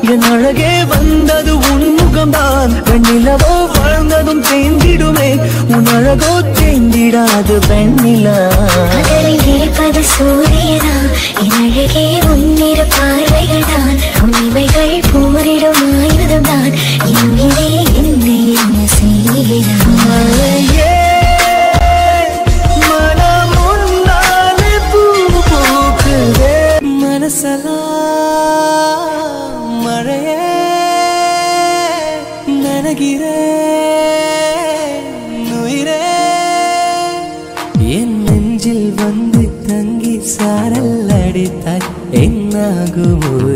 என் அழகே வந்தது உன்முகம்தான் வெண்ணிலவோ வாழ்ந்ததும் தேந்திடுமே உன் அழகோ தேந்திடாது வெண்ணிலா பகலில் இருப்பது சூரியனா என் அழகே உன்னிரு பார்வைகள்தான் உண்மைகள் போரிடும் ஆயுதம்தான் என் உயிரே என்னை என்ன செய்கிறான் மழையே மனம் உன்னாலே பூ பூக்குதே மனசலா மழையே நனகிறே உயிரே என் நெஞ்சில் வந்து தங்கி சாரல் அடித்தாய் என்னாகுமோ